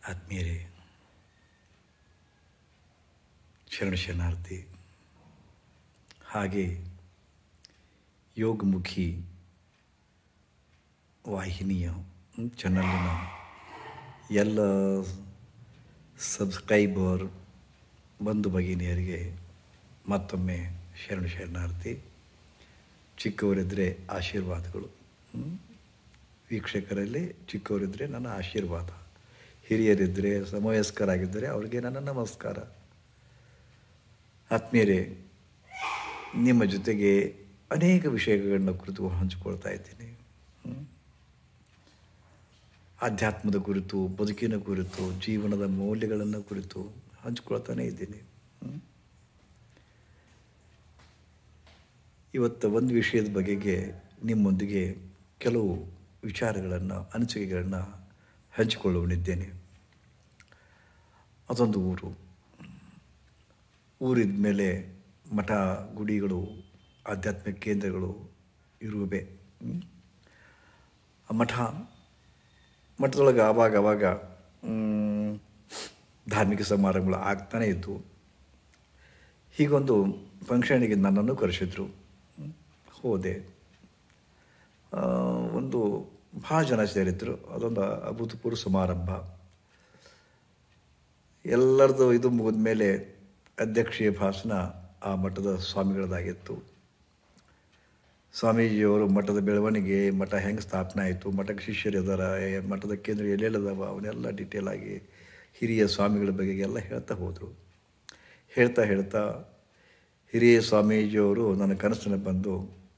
ಆತ್ಮೀಯರೇ ಶರಣ ಶರಣಾರ್ಥಿ ಹಾಗೆ ಯೋಗಮುಖಿ ವಾಹಿನಿಯ ಚಾನಲಿನ ಎಲ್ಲ ಸಬ್ಸ್ಕ್ರೈಬರ್ ಬಂಧು ಭಗಿನಿಯರಿಗೆ ಮತ್ತೊಮ್ಮೆ ಶರಣ ಶರಣಾರ್ಥಿ ಚಿಕ್ಕವರಿದ್ದರೆ ಆಶೀರ್ವಾದಗಳು ಹ್ಮ್? ವೀಕ್ಷಕರಲ್ಲಿ ಚಿಕ್ಕವರಿದ್ದರೆ ನನ್ನ ಆಶೀರ್ವಾದ ಹಿರಿಯರಿದ್ದರೆ ಸಮವಯಸ್ಕರಾಗಿದ್ದರೆ ಅವರಿಗೆ ನನ್ನ ನಮಸ್ಕಾರ ಆತ್ಮೀಯರೇ ನಿಮ್ಮ ಜೊತೆಗೆ ಅನೇಕ ವಿಷಯಗಳನ್ನ ಕುರಿತು ಹಂಚಿಕೊಳ್ತಾ ಇದ್ದೀನಿ ಹ್ಮ್? ಆಧ್ಯಾತ್ಮದ ಕುರಿತು ಬದುಕಿನ ಕುರಿತು ಜೀವನದ ಮೌಲ್ಯಗಳನ್ನು ಕುರಿತು ಹಂಚ್ಕೊಳ್ತಾನೆ ಇದ್ದೀನಿ ಹ್ಮ್? ಇವತ್ತು ಒಂದು ವಿಷಯದ ಬಗೆಗೆ ನಿಮ್ಮೊಂದಿಗೆ ಕೆಲವು ವಿಚಾರಗಳನ್ನು ಅನಿಸಿಕೆಗಳನ್ನು ಹಂಚಿಕೊಳ್ಳುವನಿದ್ದೇನೆ ಅದೊಂದು ಊರು ಊರಿದ ಮೇಲೆ ಮಠ ಗುಡಿಗಳು ಆಧ್ಯಾತ್ಮಿಕ ಕೇಂದ್ರಗಳು ಇರುವೆ ಹ್ಮ್? ಆ ಮಠ ಮಠದೊಳಗೆ ಆವಾಗ ಆವಾಗ ಮ್, ಧಾರ್ಮಿಕ ಸಮಾರಂಭಗಳು ಆಗ್ತಾನೇ ಇದ್ದವು ಹೀಗೊಂದು ಫಂಕ್ಷನಿಗೆ ನನ್ನನ್ನು ಕರೆಸಿದ್ರು ಹ್ಮ್. ಹೋದೆ ಆ, ಒಂದು ಭಾಳ ಜನ ಸೇರಿದ್ರು ಅದೊಂದು ಅಭೂತಪೂರ್ವ ಸಮಾರಂಭ ಎಲ್ಲರದು ಇದು ಮುಗಿದ ಮೇಲೆ ಅಧ್ಯಕ್ಷೀಯ ಭಾಷಣ ಆ ಮಠದ ಸ್ವಾಮಿಗಳದಾಗಿತ್ತು ಸ್ವಾಮೀಜಿಯವರು ಮಠದ ಬೆಳವಣಿಗೆ ಮಠ ಹೆಂಗೆ ಸ್ಥಾಪನೆ ಆಯಿತು ಮಠಕ್ಕೆ ಶಿಷ್ಯರು ಇದ್ದಾರೆ ಮಠದ ಕೇಂದ್ರ ಎಲ್ಲೆಲ್ಲದಾವ ಅವನ್ನೆಲ್ಲ ಡೀಟೇಲ್ ಆಗಿ ಹಿರಿಯ ಸ್ವಾಮಿಗಳ ಬಗೆಗೆ ಎಲ್ಲ ಹೇಳ್ತಾ ಹೋದರು ಹೇಳ್ತಾ ಹೇಳ್ತಾ ಹಿರಿಯ ಸ್ವಾಮೀಜಿಯವರು ನನ್ನ ಕನಸಿನ ಬಂದು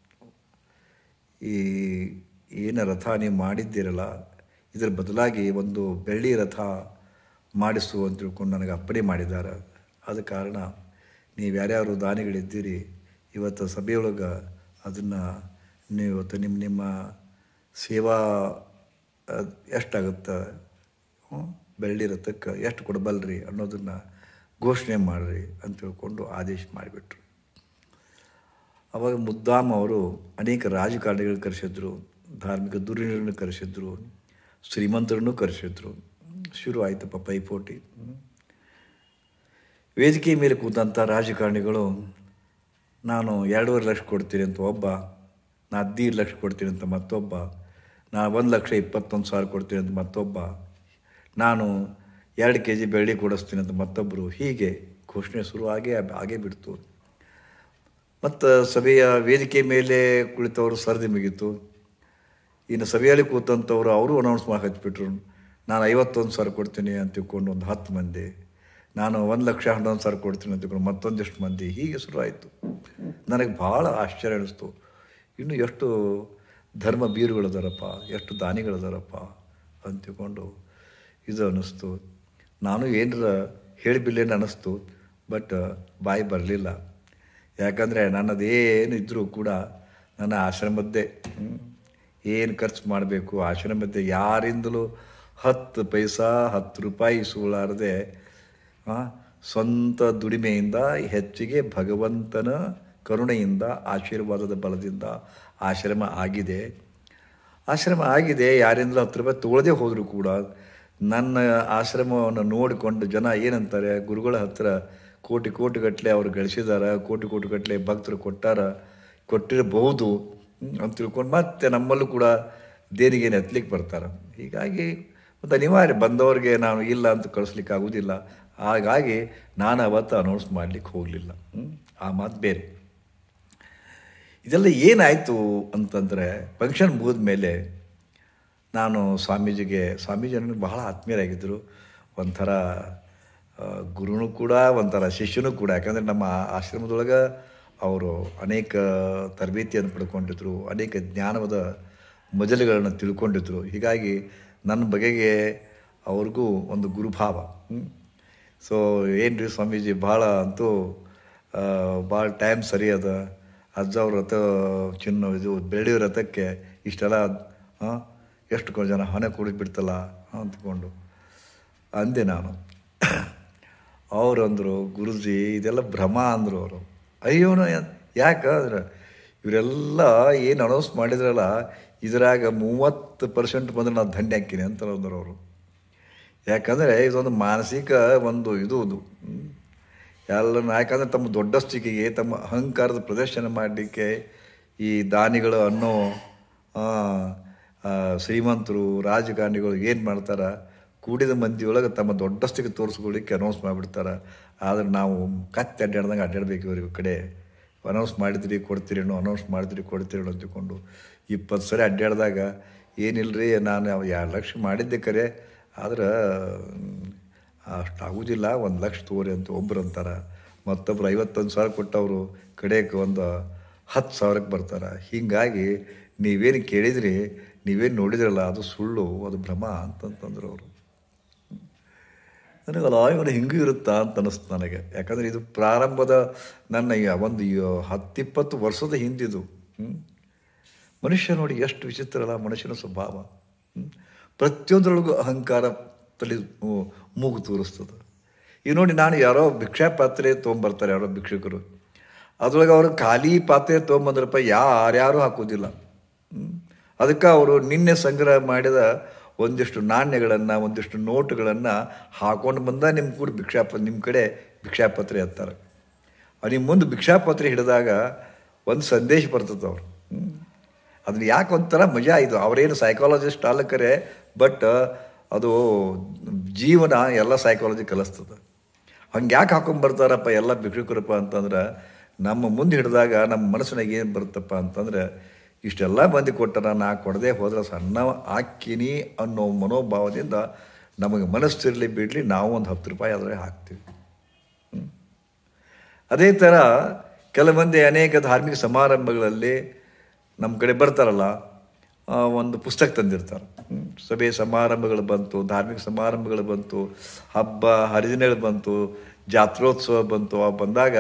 ಈ ಏನು ರಥ ನೀವು ಮಾಡಿದ್ದೀರಲ್ಲ ಇದರ ಬದಲಾಗಿ ಒಂದು ಬೆಳ್ಳಿ ರಥ ಮಾಡಿಸು ಅಂತ ತಿಳ್ಕೊಂಡು ನನಗೆ ಅಪ್ಪಣೆ ಮಾಡಿದ್ದಾರೆ ಆದ ಕಾರಣ ನೀವು ಯಾರ್ಯಾರು ದಾನಿಗಳಿದ್ದೀರಿ ಇವತ್ತು ಸಭೆಯೊಳಗೆ ಅದನ್ನು ನೀವು ಇವತ್ತು ನಿಮ್ಮ ನಿಮ್ಮ ಸೇವಾ ಅದ್ ಎಷ್ಟಾಗುತ್ತೆ ಹ್ಮ್? ಬೆಳ್ಳಿ ರಥಕ್ಕೆ ಎಷ್ಟು ಕೊಡಬಲ್ರಿ ಅನ್ನೋದನ್ನು ಘೋಷಣೆ ಮಾಡಿರಿ ಅಂತ ತಿಳ್ಕೊಂಡು ಆದೇಶ ಮಾಡಿಬಿಟ್ರು ಅವಾಗ ಮುದ್ದಾಮ್ ಅವರು ಅನೇಕ ರಾಜಕಾರಣಿಗಳು ಕರೆಸಿದ್ರು ಧಾರ್ಮಿಕ ದುರ್ಯೋಧನನ್ನು ಕರೆಸಿದ್ರು ಶ್ರೀಮಂತರನ್ನು ಕರೆಸಿದ್ರು ಶುರು ಆಯ್ತಪ್ಪ ಪೈಪೋಟಿ ಹ್ಮ್. ವೇದಿಕೆ ಮೇಲೆ ಕೂತಂಥ ರಾಜಕಾರಣಿಗಳು ನಾನು ಎರಡೂವರೆ ಲಕ್ಷ ಕೊಡ್ತೀನಿ ಅಂತ ಒಬ್ಬ ನಾ ಹದಿನೈದು ಲಕ್ಷ ಕೊಡ್ತೀನಿ ಅಂತ ಮತ್ತೊಬ್ಬ ನಾ ಒಂದು ಲಕ್ಷ ಇಪ್ಪತ್ತೊಂದು ಸಾವಿರ ಕೊಡ್ತೀನಿ ಅಂತ ಮತ್ತೊಬ್ಬ ನಾನು ಎರಡು ಕೆ ಜಿ ಬೆಳ್ಳಿ ಕೊಡಿಸ್ತೀನಿ ಅಂತ ಮತ್ತೊಬ್ಬರು ಹೀಗೆ ಘೋಷಣೆ ಶುರು ಆಗೇ ಆಗೇ ಬಿಡ್ತು ಮತ್ತು ಸಭೆಯ ವೇದಿಕೆ ಮೇಲೆ ಕುಳಿತವರು ಸರದಿ ಮುಗೀತು ಇನ್ನು ಸಭೆಯಲ್ಲಿ ಕೂತಂಥವ್ರು ಅವರು ಅನೌನ್ಸ್ ಮಾಡಿ ಹಚ್ಬಿಟ್ರು ನಾನು ಐವತ್ತೊಂದು ಸಾವಿರ ಕೊಡ್ತೀನಿ ಅಂತ ತಿಳ್ಕೊಂಡು ಒಂದು ಹತ್ತು ಮಂದಿ ನಾನು ಒಂದು ಲಕ್ಷ ಹನ್ನೊಂದು ಸಾವಿರ ಕೊಡ್ತೀನಿ ಅಂತ ತಿಳ್ಕೊಂಡು ಮತ್ತೊಂದಿಷ್ಟು ಮಂದಿ ಹೀಗೆ ಶುರು ಆಯಿತು ನನಗೆ ಭಾಳ ಆಶ್ಚರ್ಯ ಅನ್ನಿಸ್ತು ಇನ್ನು ಎಷ್ಟು ಧರ್ಮ ಬೀರುಗಳದಾರಪ್ಪ ಎಷ್ಟು ದಾನಿಗಳದಾರಪ್ಪ ಅಂತ ತಿಳ್ಕೊಂಡು ಇದು ಅನ್ನಿಸ್ತು ನಾನು ಏನರ ಹೇಳಿಬಿಲ್ಲೇನು ಅನ್ನಿಸ್ತು ಬಟ್ ಬಾಯಿ ಬರಲಿಲ್ಲ ಯಾಕಂದರೆ ನನ್ನದೇನು ಇದ್ದರೂ ಕೂಡ ನನ್ನ ಆಶ್ರಮದ್ದೇ ಏನು ಖರ್ಚು ಮಾಡಬೇಕು ಆಶ್ರಮದ್ದೇ ಯಾರಿಂದಲೂ ಹತ್ತು ಪೈಸಾ ಹತ್ತು ರೂಪಾಯಿ ಸುಳ್ಳಾರದೆ ಆ, ಸ್ವಂತ ದುಡಿಮೆಯಿಂದ ಹೆಚ್ಚಿಗೆ ಭಗವಂತನ ಕರುಣೆಯಿಂದ ಆಶೀರ್ವಾದದ ಬಲದಿಂದ ಆಶ್ರಮ ಆಗಿದೆ ಆಶ್ರಮ ಆಗಿದೆ ಯಾರಿಂದಲೂ ಹತ್ತು ರೂಪಾಯಿ ತೊಗೊಳದೇ ಹೋದರೂ ಕೂಡ ನನ್ನ ಆಶ್ರಮವನ್ನು ನೋಡಿಕೊಂಡು ಜನ ಏನಂತಾರೆ ಗುರುಗಳ ಹತ್ರ ಕೋಟಿ ಕೋಟಿಗಟ್ಟಲೆ ಅವ್ರು ಗಳಿಸಿದಾರ ಕೋಟಿ ಕೋಟಿಗಟ್ಟಲೆ ಭಕ್ತರು ಕೊಟ್ಟಾರ ಕೊಟ್ಟಿರಬಹುದು ಹ್ಮ್, ಅಂತ ತಿಳ್ಕೊಂಡು ಮತ್ತೆ ನಮ್ಮಲ್ಲೂ ಕೂಡ ದೇನಿಗೇನು ಎತ್ತಲಿಕ್ಕೆ ಬರ್ತಾರೆ ಹೀಗಾಗಿ ಮತ್ತು ಅನಿವಾರ್ಯ ಬಂದವ್ರಿಗೆ ನಾನು ಇಲ್ಲ ಅಂತ ಕಳಿಸ್ಲಿಕ್ಕೆ ಆಗೋದಿಲ್ಲ ಹಾಗಾಗಿ ನಾನು ಅವತ್ತು ಅನೌನ್ಸ್ ಮಾಡಲಿಕ್ಕೆ ಹೋಗಲಿಲ್ಲ ಆ ಮಾತು ಬೇರೆ ಇದೆಲ್ಲ ಏನಾಯಿತು ಅಂತಂದರೆ ಫಂಕ್ಷನ್ ಮುಗಿದ ಮೇಲೆ ನಾನು ಸ್ವಾಮೀಜಿಗೆ ಸ್ವಾಮೀಜಿ ನನಗೆ ಬಹಳ ಆತ್ಮೀಯರಾಗಿದ್ದರು ಒಂಥರ ಆ, ಗುರುನು ಕೂಡ ಒಂಥರ ಶಿಷ್ಯನೂ ಕೂಡ ಯಾಕಂದರೆ ನಮ್ಮ ಆಶ್ರಮದೊಳಗೆ ಅವರು ಅನೇಕ ತರಬೇತಿಯನ್ನು ಪಡ್ಕೊಂಡಿದ್ರು ಅನೇಕ ಜ್ಞಾನದ ಮಜಲುಗಳನ್ನು ತಿಳ್ಕೊಂಡಿದ್ರು ಹೀಗಾಗಿ ನನ್ನ ಬಗೆಗೆ ಅವ್ರಿಗೂ ಒಂದು ಗುರುಭಾವ ಸೊ ಏನು ರೀ ಸ್ವಾಮೀಜಿ ಭಾಳ ಅಂತೂ ಆ, ಭಾಳ ಟೈಮ್ ಸರಿ ಅದ ಅಜ್ಜ ಅವ್ರ ರಥ ಚಿನ್ನ ಇದು ಬೆಳ್ಳಿ ರಥಕ್ಕೆ ಇಷ್ಟೆಲ್ಲ ಆ, ಎಷ್ಟು ಕೊಂಡ್ ಜನ ಹೊನೆ ಕುಡಿದ್ಬಿಡ್ತಲ್ಲ ಅಂದ್ಕೊಂಡು ಅಂದೆ ನಾನು ಅವ್ರು ಅಂದರು ಗುರುಜಿ ಇದೆಲ್ಲ ಭ್ರಮ ಅಂದರು ಅವರು ಅಯ್ಯೋನ ಯಾಕೆ ಅಂದ್ರೆ ಇವರೆಲ್ಲ ಏನು ಅನೌನ್ಸ್ ಮಾಡಿದ್ರಲ್ಲ ಇದ್ರಾಗ ಮೂವತ್ತು ಪರ್ಸೆಂಟ್ ಬಂದ್ರೆ ನಾನು ದಂಡೆ ಹಾಕ್ತೀನಿ ಅಂತ ಅಂದರು ಅವರು ಯಾಕಂದರೆ ಇದೊಂದು ಮಾನಸಿಕ ಒಂದು ಇದು ಇದು ಹ್ಮ್. ಎಲ್ಲರನ್ನು ಯಾಕಂದರೆ ತಮ್ಮ ದೊಡ್ಡಸ್ತಿಕೆಗೆ ತಮ್ಮ ಅಹಂಕಾರದ ಪ್ರದರ್ಶನ ಮಾಡಲಿಕ್ಕೆ ಈ ದಾನಿಗಳು ಅನ್ನೋ ಆ, ಆ, ಶ್ರೀಮಂತರು ರಾಜಕಾರಣಿಗಳು ಏನು ಮಾಡ್ತಾರೆ ಕೂಡಿದ ಮಂದಿಯೊಳಗೆ ತಮ್ಮ ದೊಡ್ಡಸ್ತಿಗೆ ತೋರಿಸ್ಕೊಳ್ಳಿಕ್ಕೆ ಅನೌನ್ಸ್ ಮಾಡಿಬಿಡ್ತಾರೆ ಆದರೆ ನಾವು ಕತ್ತೆ ಅಡ್ಡಾಡ್ದಂಗೆ ಅಡ್ಡಾಡ್ಬೇಕು ಇವ್ರಿಗೆ ಕಡೆ ಅನೌನ್ಸ್ ಮಾಡಿದ್ರಿ ಕೊಡ್ತೀರೇನೋ ಅನೌನ್ಸ್ ಮಾಡಿದ್ರಿ ಕೊಡ್ತೀರೇನೋ ಅಂದ್ಕೊಂಡು ಇಪ್ಪತ್ತು ಸರಿ ಅಡ್ಡಾಡಿದಾಗ ಏನಿಲ್ಲರಿ ನಾನು ಅವ್ ಎರಡು ಲಕ್ಷ ಮಾಡಿದ್ದೆ ಕರೆ ಆದ್ರೆ ಅಷ್ಟು ಆಗೋದಿಲ್ಲ ಒಂದು ಲಕ್ಷ ತಗೋರಿ ಅಂತ ಒಬ್ರು ಅಂತಾರೆ ಮತ್ತೊಬ್ರು ಐವತ್ತೊಂದು ಸಾವಿರ ಕೊಟ್ಟವರು ಕಡೆಗೆ ಒಂದು ಹತ್ತು ಸಾವಿರಕ್ಕೆ ಬರ್ತಾರೆ ಹೀಗಾಗಿ ನೀವೇನು ಕೇಳಿದ್ರಿ ನೀವೇನು ನೋಡಿದ್ರಲ್ಲ ಅದು ಸುಳ್ಳು ಅದು ಭ್ರಮ ಅಂತಂತಂದ್ರು ಅವರು ನನಗಲ್ಲ ಇವನು ಹಿಂಗೂ ಇರುತ್ತಾ ಅಂತ ಅನ್ನಿಸ್ತು ನನಗೆ ಯಾಕಂದರೆ ಇದು ಪ್ರಾರಂಭದ ನನ್ನ ಈ ಒಂದು ಈ ಹತ್ತಿಪ್ಪತ್ತು ವರ್ಷದ ಹಿಂದಿದು ಹ್ಮ್? ಮನುಷ್ಯ ನೋಡಿ ಎಷ್ಟು ವಿಚಿತ್ರ ಅಲ್ಲ ಮನುಷ್ಯನ ಸ್ವಭಾವ ಹ್ಮ್? ಪ್ರತಿಯೊಂದರೊಳಗೂ ಅಹಂಕಾರ ತಲೆ ಮೂ- ಮೂಗು ತೋರಿಸ್ತದೆ ಈಗ ನೋಡಿ ನಾನು ಯಾರೋ ಭಿಕ್ಷಾ ಪಾತ್ರೆ ತೊಗೊಂಬರ್ತಾರೆ ಯಾರೋ ಭಿಕ್ಷುಕರು ಅದ್ರೊಳಗೆ ಅವರು ಖಾಲಿ ಪಾತ್ರೆ ತೊಗೊಂಬಂದ್ರಪ್ಪ ಯಾರ್ಯಾರು ಹಾಕೋದಿಲ್ಲ ಹ್ಮ್? ಅದಕ್ಕೆ ಅವರು ನಿನ್ನೆ ಸಂಗ್ರಹ ಮಾಡಿದ ಒಂದಿಷ್ಟು ನಾಣ್ಯಗಳನ್ನು ಒಂದಿಷ್ಟು ನೋಟುಗಳನ್ನು ಹಾಕೊಂಡು ಬಂದ ನಿಮ್ಮ ಕೂಡ ಭಿಕ್ಷಾಪ ನಿಮ್ಮ ಕಡೆ ಭಿಕ್ಷಾಪತ್ರೆ ಎತ್ತಾರೆ ನಿಮ್ಮ ಮುಂದೆ ಭಿಕ್ಷಾಪತ್ರೆ ಹಿಡಿದಾಗ ಒಂದು ಸಂದೇಶ ಬರ್ತದೆ ಅವ್ರು ಹ್ಮ್. ಅದನ್ನ ಯಾಕೆ ಒಂಥರ ಮಜಾ ಇದು ಅವರೇನು ಸೈಕಾಲಜಿಸ್ಟ್ ಅಲ್ಲಕರೆ ಬಟ್ ಅದು ಜೀವನ ಎಲ್ಲ ಸೈಕಾಲಜಿ ಕಲಿಸ್ತದೆ ಹಂಗೆ ಯಾಕೆ ಹಾಕೊಂಡ್ಬರ್ತಾರಪ್ಪ ಎಲ್ಲ ಭಿಕ್ಷುಕರಪ್ಪ ಅಂತಂದ್ರೆ ನಮ್ಮ ಮುಂದೆ ಹಿಡಿದಾಗ ನಮ್ಮ ಮನಸ್ಸಿನಾಗ ಏನು ಬರುತ್ತಪ್ಪ ಅಂತಂದ್ರೆ ಇಷ್ಟೆಲ್ಲ ಮಂದಿ ಕೊಟ್ಟಾರ ನಾ ಕೊಡದೆ ಹೋದ್ರೆ ಸಣ್ಣ ಹಾಕಿನಿ ಅನ್ನೋ ಮನೋಭಾವದಿಂದ ನಮಗೆ ಮನಸ್ಸಿರಲಿ ಬಿಡಲಿ ನಾವು ಒಂದು ಹತ್ತು ರೂಪಾಯಿ ಅದರಲ್ಲಿ ಹಾಕ್ತೀವಿ ಹ್ಮ್. ಅದೇ ಥರ ಕೆಲವು ಮಂದಿ ಅನೇಕ ಧಾರ್ಮಿಕ ಸಮಾರಂಭಗಳಲ್ಲಿ ನಮ್ಮ ಕಡೆ ಬರ್ತಾರಲ್ಲ ಆ, ಒಂದು ಪುಸ್ತಕ ತಂದಿರ್ತಾರೆ ಹ್ಮ್. ಸಭೆ ಸಮಾರಂಭಗಳು ಬಂತು ಧಾರ್ಮಿಕ ಸಮಾರಂಭಗಳು ಬಂತು ಹಬ್ಬ ಹರಿದಿನಗಳು ಬಂತು ಜಾತ್ರೋತ್ಸವ ಬಂತು ಅವು ಬಂದಾಗ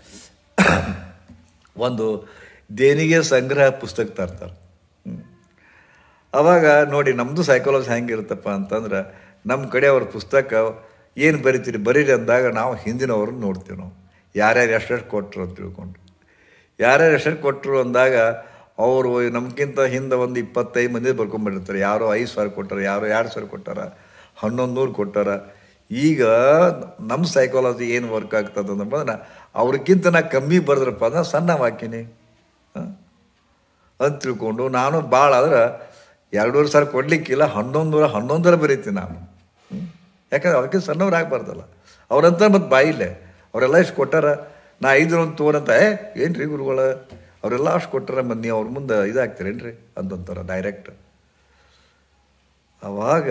ಒಂದು ದೇಣಿಗೆ ಸಂಗ್ರಹ ಪುಸ್ತಕ ತರ್ತಾರೆ ಹ್ಮ್. ಅವಾಗ ನೋಡಿ ನಮ್ಮದು ಸೈಕಾಲಜಿ ಹೆಂಗಿರುತ್ತಪ್ಪ ಅಂತಂದ್ರೆ ನಮ್ಮ ಕಡೆ ಅವ್ರ ಪುಸ್ತಕ ಏನು ಬರಿತೀರಿ ಬರೀರಿ ಅಂದಾಗ ನಾವು ಹಿಂದಿನವ್ರನ್ನ ನೋಡ್ತೀವಿ ನಾವು ಯಾರ್ಯಾರು ಎಷ್ಟೆಷ್ಟು ಕೊಟ್ಟರು ಅಂತ ತಿಳ್ಕೊಂಡು ಯಾರ್ಯಾರು ಎಷ್ಟೆಷ್ಟು ಕೊಟ್ಟರು ಅಂದಾಗ ಅವರು ನಮ್ಗಿಂತ ಹಿಂದೆ ಒಂದು ಇಪ್ಪತ್ತೈದು ಮಂದಿ ಬರ್ಕೊಂಡ್ಬಿಟ್ಟಿರ್ತಾರೆ ಯಾರೋ ಐದು ಸಾವಿರ ಕೊಟ್ಟಾರ ಯಾರೋ ಎರಡು ಸಾವಿರ ಕೊಟ್ಟಾರ ಹನ್ನೊಂದು ನೂರು ಕೊಟ್ಟಾರ ಈಗ ನಮ್ಮ ಸೈಕಾಲಜಿ ಏನು ವರ್ಕ್ ಆಗ್ತದೆ ಅಂದ್ರೆ ಅವ್ರಿಗಿಂತ ನಾ ಕಮ್ಮಿ ಬರೆದ್ರಪ್ಪ ಅಂದ್ರೆ ಸಣ್ಣ ಹಾಕೀನಿ ಹಾಂ ಅಂತ ತಿಳ್ಕೊಂಡು ನಾನು ಭಾಳ ಆದ್ರೆ ಎರಡೂವರೆ ಸಾವಿರ ಕೊಡಲಿಕ್ಕಿಲ್ಲ ಹನ್ನೊಂದು ನೂರ ಹನ್ನೊಂದರ ಬರೀತೀನಿ ನಾನು ಹ್ಮ್. ಯಾಕಂದ್ರೆ ಅವ್ರಿಗೆ ಸಣ್ಣವ್ರು ಆಗ್ಬಾರ್ದಲ್ಲ ಅವ್ರಂತ ಮತ್ತು ಬಾಯಿಲ್ಲೇ ಅವರೆಲ್ಲ ಇಷ್ಟು ಕೊಟ್ಟಾರ ನಾ ಐದು ಒಂದು ತೋರಂತ ಏ ಏನು ರೀ ಗುರುಗಳ ಅವರೆಲ್ಲ ಅಷ್ಟು ಕೊಟ್ಟಾರ ಮತ್ತು ನೀವು ಅವ್ರ ಮುಂದೆ ಇದಾಗ್ತೀರೇನು ರೀ ಅಂತಂತಾರೆ ಡೈರೆಕ್ಟ್ ಅವಾಗ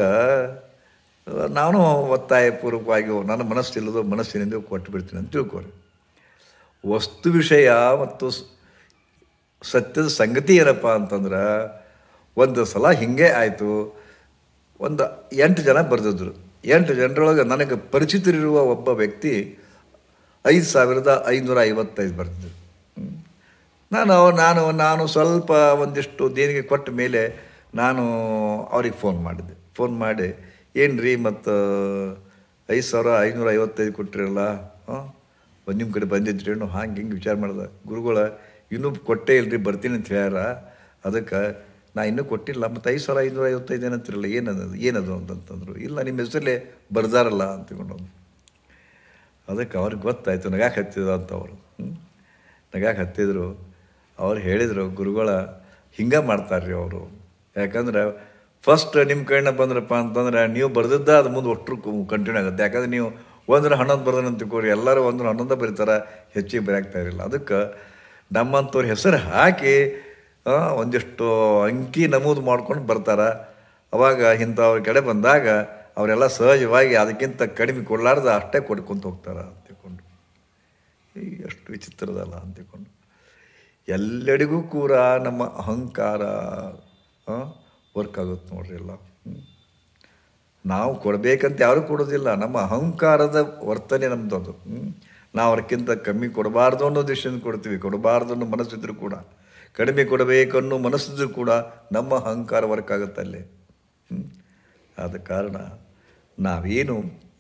ನಾನು ಒತ್ತಾಯಪೂರ್ವಕವಾಗಿ ನನ್ನ ಮನಸ್ಸಿಲ್ಲದೋ ಮನಸ್ಸಿನಿಂದ ಕೊಟ್ಟು ಬಿಡ್ತೀನಿ ಅಂತ ತಿಳ್ಕೊರಿ ವಸ್ತು ವಿಷಯ ಮತ್ತು ಸ್- ಸತ್ಯದ ಸಂಗತಿ ಏನಪ್ಪ ಅಂತಂದ್ರೆ ಒಂದು ಸಲ ಹಿಂಗೆ ಆಯಿತು ಒಂದು ಎಂಟು ಜನ ಬರೆದಿದ್ರು ಎಂಟು ಜನರೊಳಗೆ ನನಗೆ ಪರಿಚಿತರಿರುವ ಒಬ್ಬ ವ್ಯಕ್ತಿ ಐದು ಸಾವಿರದ ಐನೂರ ಐವತ್ತೈದು ಬರೆದಿದ್ರು ಹ್ಮ್. ನಾನು ಅವ- ನಾನು ನಾನು ಸ್ವಲ್ಪ ಒಂದಿಷ್ಟು ದೇಣಿಗೆ ಕೊಟ್ಟ ಮೇಲೆ ನಾನು ಅವ್ರಿಗೆ ಫೋನ್ ಮಾಡಿದ್ದೆ ಫೋನ್ ಮಾಡಿ ಏನು ರೀ ಮತ್ತು ಐದು ಸಾವಿರ ಐನೂರ ಐವತ್ತೈದು ಕೊಟ್ಟಿರಲ್ಲ ಹಾಂ ನಿಮ್ಮ ಕಡೆ ಬಂದಿದ್ರೇನು ಹಾಂಗೆ ಹಿಂಗೆ ವಿಚಾರ ಮಾಡ್ದೆ ಗುರುಗಳ ಇನ್ನೂ ಕೊಟ್ಟೇ ಇಲ್ರಿ ಬರ್ತೀನಿ ಅಂತ ಹೇಳ್ಯಾರ ಅದಕ್ಕೆ ನಾ ಇನ್ನೂ ಕೊಟ್ಟಿಲ್ಲ ಮತ್ತು ಐದು ಸಾವಿರ ಐನೂರ ಐವತ್ತೈದು ಏನಂತಿರಲ್ಲ ಏನದು ಏನದು ಅಂತಂತಂದರು ಇಲ್ಲ ನಿಮ್ಮ ಹೆಸರಲ್ಲೇ ಬರ್ದಾರಲ್ಲ ಅಂತ ತಿಳ್ಕೊಂಡು ಅದಕ್ಕೆ ಅವ್ರಿಗೆ ಗೊತ್ತಾಯ್ತು ನಗಾಕೆ ಹತ್ತಿದ ಅಂತ ಅವರು ನಗಾಕೆ ಹತ್ತಿದ್ರು ಅವ್ರು ಹೇಳಿದರು ಗುರುಗಳ ಹಿಂಗೆ ಮಾಡ್ತಾರೆ ಅವರು ಯಾಕಂದ್ರೆ ಫಸ್ಟ್ ನಿಮ್ಮ ಕೈನ ಬಂದ್ರಪ್ಪ ಅಂತಂದ್ರೆ ನೀವು ಬರ್ದಿದ್ದ ಅದು ಮುಂದೆ ಒಟ್ಟರು ಕಂಟಿನ್ಯೂ ಆಗುತ್ತೆ ಯಾಕಂದ್ರೆ ನೀವು ಒಂದ್ರ ಹನ್ನೊಂದು ಬರ್ದನ ಅಂತ ತಿಳ್ಕೊರಿ ಎಲ್ಲರೂ ಒಂದ್ರ ಹನ್ನೊಂದು ಬರೀತಾರೆ ಹೆಚ್ಚಿಗೆ ಬರೆಯಾಗ್ತಾ ಇರಲಿಲ್ಲ ಅದಕ್ಕೆ ನಮ್ಮಂಥವ್ರ ಹೆಸರು ಹಾಕಿ ಆ, ಒಂದಿಷ್ಟು ಅಂಕಿ ನಮೂದು ಮಾಡ್ಕೊಂಡು ಬರ್ತಾರೆ ಅವಾಗ ಇಂಥವ್ರ ಕಡೆ ಬಂದಾಗ ಅವರೆಲ್ಲ ಸಹಜವಾಗಿ ಅದಕ್ಕಿಂತ ಕಡಿಮೆ ಕೊಡಲಾರ್ದ ಅಷ್ಟೇ ಕೊಡ್ಕೊಂತ ಹೋಗ್ತಾರೆ ಅಂತ ತಿಳ್ಕೊಂಡು ಈ ಎಷ್ಟು ವಿಚಿತ್ರದಲ್ಲ ಅಂತ ತಿಳ್ಕೊಂಡು ಎಲ್ಲೆಡೆಗೂ ಕೂಡ ನಮ್ಮ ಅಹಂಕಾರ ವರ್ಕ್ ಆಗುತ್ತೆ ನೋಡ್ರಿ ಎಲ್ಲ ಹ್ಮ್. ನಾವು ಕೊಡಬೇಕಂತ ಯಾರೂ ಕೊಡೋದಿಲ್ಲ ನಮ್ಮ ಅಹಂಕಾರದ ವರ್ತನೆ ನಮ್ಮದು ಅದು ಹ್ಮ್. ನಾವು ಅವ್ರಕ್ಕಿಂತ ಕಮ್ಮಿ ಕೊಡಬಾರ್ದು ಅನ್ನೋ ದೃಷ್ಟಿಯಿಂದ ಕೊಡ್ತೀವಿ ಕೊಡಬಾರ್ದು ಅನ್ನೋ ಮನಸ್ಸಿದ್ರು ಕೂಡ ಕಡಿಮೆ ಕೊಡಬೇಕನ್ನೋ ಮನಸ್ಸಿದ್ರು ಕೂಡ ನಮ್ಮ ಅಹಂಕಾರ ವರ್ಕ್ ಆಗುತ್ತೆ ಅಲ್ಲಿ ಹ್ಮ್. ಆದ ಕಾರಣ ನಾವೇನು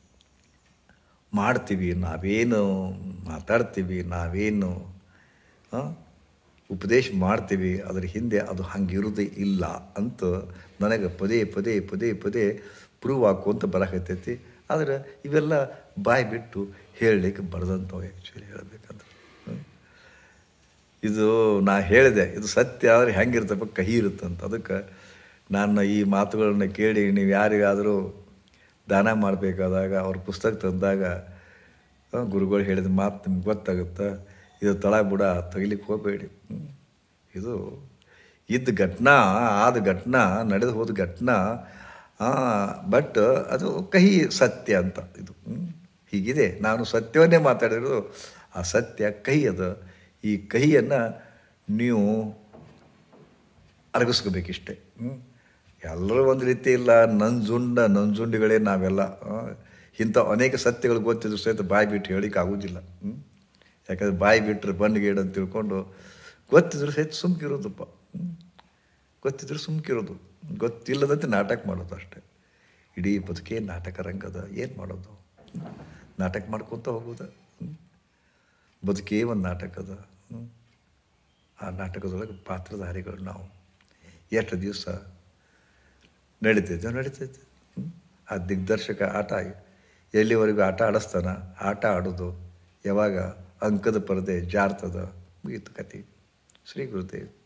ಮಾಡ್ತೀವಿ ನಾವೇನು ಮಾತಾಡ್ತೀವಿ ನಾವೇನು ಆ, ಉಪದೇಶ ಮಾಡ್ತೀವಿ ಅದರ ಹಿಂದೆ ಅದು ಹಂಗಿರೋದೇ ಇಲ್ಲ ಅಂತ ನನಗೆ ಪದೇ ಪದೇ ಪದೇ ಪದೇ ಪ್ರೂವ್ ಹಾಕು ಅಂತ ಬರಕತ್ತೈತಿ ಆದರೆ ಇವೆಲ್ಲ ಬಾಯಿ ಬಿಟ್ಟು ಹೇಳಲಿಕ್ಕೆ ಬರೆದಂಥವು ಆ್ಯಕ್ಚುಲಿ ಹೇಳಬೇಕಂದ್ರೆ ಹ್ಮ್. ಇದು ನಾ ಹೇಳಿದೆ ಇದು ಸತ್ಯ ಆದರೆ ಹೆಂಗಿರ್ತಪ್ಪ ಕಹಿ ಇರುತ್ತಂತ ಅದಕ್ಕೆ ನಾನು ಈ ಮಾತುಗಳನ್ನ ಕೇಳಿ ನೀವು ಯಾರಿಗಾದರೂ ದಾನ ಮಾಡಬೇಕಾದಾಗ ಅವ್ರ ಪುಸ್ತಕ ತಂದಾಗ ಆ, ಗುರುಗಳು ಹೇಳಿದ ಮಾತು ನಿಮ್ಗೆ ಗೊತ್ತಾಗುತ್ತೆ ಇದು ತಳ ಬುಡ ತೆಗಿಲಿಕ್ಕೆ ಹೋಗಬೇಡಿ ಹ್ಮ್. ಇದು ಇದ್ದ ಘಟ್ನಾ ಆದ ಘಟ್ನಾ ನಡೆದು ಹೋದ ಘಟ್ನಾ ಬಟ್ ಅದು ಕಹಿ ಸತ್ಯ ಅಂತ ಇದು ಹ್ಮ್. ಹೀಗಿದೆ ನಾನು ಸತ್ಯವನ್ನೇ ಮಾತಾಡಿರೋದು ಆ ಸತ್ಯ ಕಹಿ ಅದು ಈ ಕಹಿಯನ್ನು ನೀವು ಅರಗಿಸ್ಕೋಬೇಕಿಷ್ಟೆ ಹ್ಮ್. ಎಲ್ಲರೂ ಒಂದು ರೀತಿ ಇಲ್ಲ ನಂಜುಂಡ ನಂಜುಂಡಿಗಳೇ ನಾವೆಲ್ಲ ಆ, ಇಂಥ ಅನೇಕ ಸತ್ಯಗಳು ಗೊತ್ತಿದ್ರು ಸಹಿತ ಬಾಯಿ ಬಿಟ್ಟು ಹೇಳಿಕ್ಕೆ ಆಗೋದಿಲ್ಲ ಹ್ಮ್. ಯಾಕಂದ್ರೆ ಬಾಯಿ ಬಿಟ್ಟರೆ ಬಣ್ಣಿಗೇಡು ಅಂತ ತಿಳ್ಕೊಂಡು ಗೊತ್ತಿದ್ರು ಸಹಿತ ಸುಮ್ಕಿರೋದಪ್ಪ ಹ್ಮ್. ಗೊತ್ತಿದ್ರು ಸುಮ್ಕಿರೋದು ಗೊತ್ತಿಲ್ಲದಂತೆ ನಾಟಕ ಮಾಡೋದು ಅಷ್ಟೇ ಇಡೀ ಬದುಕೇ ನಾಟಕ ರಂಗದ ಏನು ಮಾಡೋದು ಹ್ಮ್. ನಾಟಕ ಮಾಡ್ಕೊತ ಹೋಗೋದು ಹ್ಮ್. ಬದುಕೇ ಒಂದು ನಾಟಕ ಅದ ಹ್ಮ್. ಆ ನಾಟಕದೊಳಗೆ ಪಾತ್ರಧಾರಿಗಳು ನಾವು ಎಷ್ಟು ದಿವಸ ನಡೀತೈತೆ ನಡೀತೈತೆ ಹ್ಮ್. ಆ ದಿಗ್ದರ್ಶಕ ಆಟ ಎಲ್ಲಿವರೆಗೂ ಆಟ ಆಡಿಸ್ತಾನ ಆಟ ಆಡೋದು ಯಾವಾಗ ಅಂಕದ ಪರದೆ ಜಾರ್ತದ ಮುಗೀತು ಕತೆ ಶ್ರೀ ಗುರುದೇವ್